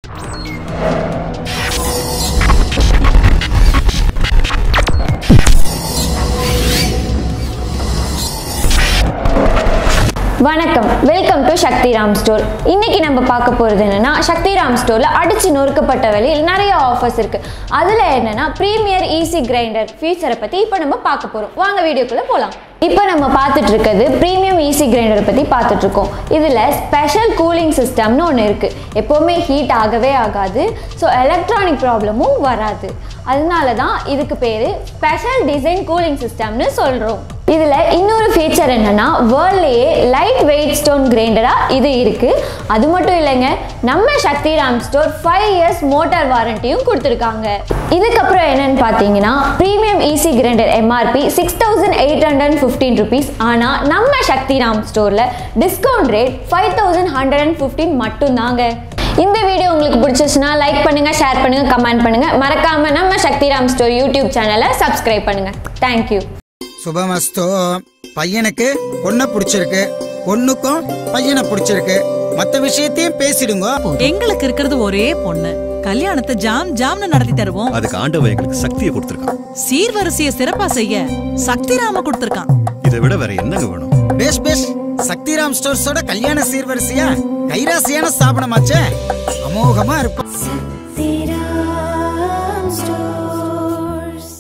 வணக்கம் welcome to Shakti Ram store இன்னைக்கு நம்ம பார்க்க போகிறது என்னன்னா சக்தி ராம் ஸ்டோரில் அடிச்சு நொறுக்கப்பட்ட விலையில் நிறைய ஆஃபர்ஸ் இருக்கு அதில் என்னன்னா ப்ரீமியர் ஈஸி கிரைண்டர் ஃபீச்சரை பற்றி இப்போ நம்ம பார்க்க போகிறோம் வாங்க வீடியோக்குள்ளே போகலாம் இப்போ நம்ம பார்த்துட்டு இருக்கிறது ப்ரீமியம் ஈஸி கிரைண்டரை பற்றி பார்த்துட்டு இருக்கோம் இதில் ஸ்பெஷல் கூலிங் சிஸ்டம்னு ஒன்று இருக்குது எப்போவுமே ஹீட் ஆகவே ஆகாது ஸோ எலக்ட்ரானிக் ப்ராப்ளமும் வராது அதனால தான் இதுக்கு பேர் ஸ்பெஷல் டிசைன் கூலிங் சிஸ்டம்னு சொல்கிறோம் இதில் இன்னொரு ஃபீச்சர் என்னன்னா வேர்ல்ட்லேயே லைட் வெயிட் ஸ்டோன் கிரைண்டராக இது இருக்குது அது மட்டும் இல்லைங்க நம்ம Shakti Ram store five years motor வாரண்டியும் கொடுத்துருக்காங்க இதுக்கப்புறம் என்னன்னு பார்த்தீங்கன்னா premium easy grinder MRP six thousand eight hundred fifteen rupees ஆனால் நம்ம சக்தி ராம் ஸ்டோரில் discount rate five thousand hundred and fifteen மட்டும்தாங்க இந்த வீடியோ உங்களுக்கு பிடிச்சிச்சுன்னா லைக் பண்ணுங்க ஷேர் பண்ணுங்க கமெண்ட் பண்ணுங்க மறக்காம நம்ம சக்திராம் ஸ்டோர் யூடியூப் சேனலை சப்ஸ்கிரைப் பண்ணுங்க தேங்க்யூ சுபமஸ்து பையனுக்கு பொண்ணை பிடிச்சிருக்கு பொண்ணுக்கும் பையனை பிடிச்சிருக்கு மத்த விஷயத்தையும் பேசிடுங்க எங்களுக்கு இருக்கிறது ஒரே பொண்ணு கல்யாணத்தை ஜாம் ஜாம்னு நடத்தி தருவோம் அதுக்கு ஆண்டவன் எங்களுக்கு சக்தியை கொடுத்துருக்கான் சீர்வரிசைய சிறப்பா செய்ய சக்திராம கொடுத்திருக்கான் இதை விட வேற என்னங்க வேணும் பேஷ் பேஷ் சக்திராம் ஸ்டோர்ஸோட கல்யாண சீர்வரிசையா கைராசியான ஸ்தாபனமாச்சே அமோகமா இருக்கும்